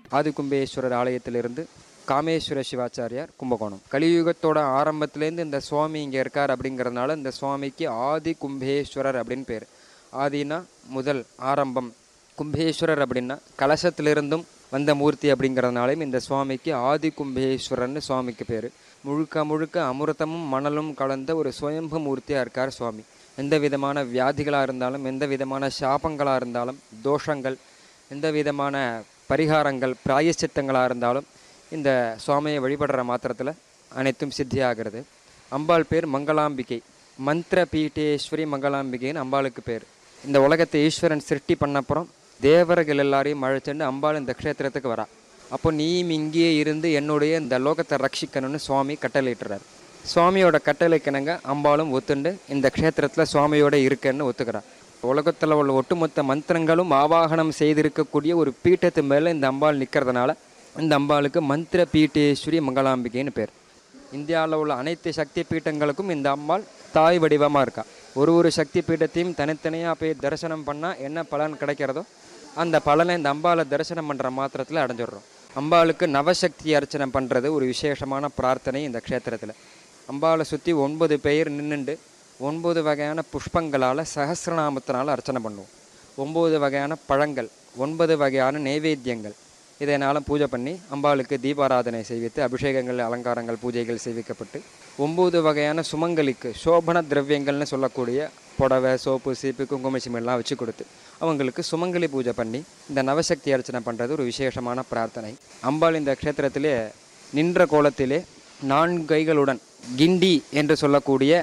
ஆதிகும்பேஸ்வரர் ஆலயத்திலிருந்து காமேஸ்வர சிவாச்சாரியார் கும்பகோணம் கலியுகத்தோட ஆரம்பத்திலேருந்து இந்த சுவாமி இங்கே இருக்கார் அப்படிங்கிறதுனால இந்த சுவாமிக்கு ஆதி கும்பேஸ்வரர் அப்படின்னு பேர் ஆதினா முதல் ஆரம்பம் கும்பேஸ்வரர் அப்படின்னா கலசத்திலிருந்தும் வந்த மூர்த்தி அப்படிங்கிறதுனாலையும் இந்த சுவாமிக்கு ஆதி கும்பேஸ்வரர்னு சுவாமிக்கு பேர் முழுக்க முழுக்க அமிர்தமும் மணலும் கலந்த ஒரு சுயம்பு மூர்த்தியாக இருக்கார் சுவாமி எந்த விதமான வியாதிகளாக இருந்தாலும் எந்த விதமான சாபங்களாக இருந்தாலும் தோஷங்கள் எந்த விதமான பரிகாரங்கள் பிராயச்சித்தங்களாக இருந்தாலும் இந்த சுவாமியை வழிபடுற மாத்திரத்தில் அனைத்தும் சித்தியாகிறது அம்பாள் பேர் மங்களாம்பிகை மந்திர பீட்டேஸ்வரி மங்களாம்பிகைன்னு அம்பாளுக்கு பேர் இந்த உலகத்தை ஈஸ்வரன் சிருஷ்டி பண்ணப்புறம் தேவர்கள் எல்லாரையும் அழைச்சிட்டு அம்பாள் இந்த க்ஷேத்திரத்துக்கு வரா அப்போ நீயும் இங்கேயே இருந்து என்னுடைய இந்த லோகத்தை ரட்சிக்கணும்னு சுவாமி கட்டளையிட்டுறார் சுவாமியோட கட்டளைக்கிணங்க அம்பாளும் ஒத்துண்டு இந்த க்ஷேத்திரத்தில் சுவாமியோட இருக்கேன்னு ஒத்துக்கிறார் உலகத்தில் உள்ள ஒட்டுமொத்த மந்திரங்களும் ஆவாகனம் செய்திருக்கக்கூடிய ஒரு பீட்டத்து மேலே இந்த அம்பாள் நிற்கிறதுனால இந்த அம்பாளுக்கு மந்திர பீட்டேஸ்வரி மங்களாம்பிகைன்னு பேர் இந்தியாவில் உள்ள அனைத்து சக்தி பீட்டங்களுக்கும் இந்த அம்பாள் தாய் வடிவமாக இருக்கா ஒரு ஒரு சக்தி பீட்டத்தையும் தனித்தனியாக போய் தரிசனம் பண்ணால் என்ன பலன் கிடைக்கிறதோ அந்த பலனை இந்த அம்பாளை தரிசனம் பண்ணுற மாத்திரத்தில் அடைஞ்சிடுறோம் அம்பாளுக்கு நவசக்தி அர்ச்சனை பண்ணுறது ஒரு விசேஷமான பிரார்த்தனை இந்த க்ஷேத்திரத்தில் அம்பாளை சுற்றி ஒன்பது பேர் நின்றுண்டு ஒன்பது வகையான புஷ்பங்களால் சகசிரநாமத்தினால் அர்ச்சனை பண்ணுவோம் ஒம்பது வகையான பழங்கள் ஒன்பது வகையான நைவேத்தியங்கள் இதனாலும் பூஜை பண்ணி அம்பாளுக்கு தீபாராதனை செய்வித்து அபிஷேகங்கள் அலங்காரங்கள் பூஜைகள் செய்விக்கப்பட்டு ஒம்பது வகையான சுமங்கலிக்கு சோபன திரவியங்கள்னு சொல்லக்கூடிய புடவை சோப்பு சீப்பு குங்கும சிமெல்லாம் வச்சு கொடுத்து அவங்களுக்கு சுமங்கலி பூஜை பண்ணி இந்த நவசக்தி அர்ச்சனை பண்ணுறது ஒரு விசேஷமான பிரார்த்தனை அம்பாள் இந்த க்ஷேத்திரத்திலே நின்ற கோலத்திலே நான்கு கைகளுடன் கிண்டி என்று சொல்லக்கூடிய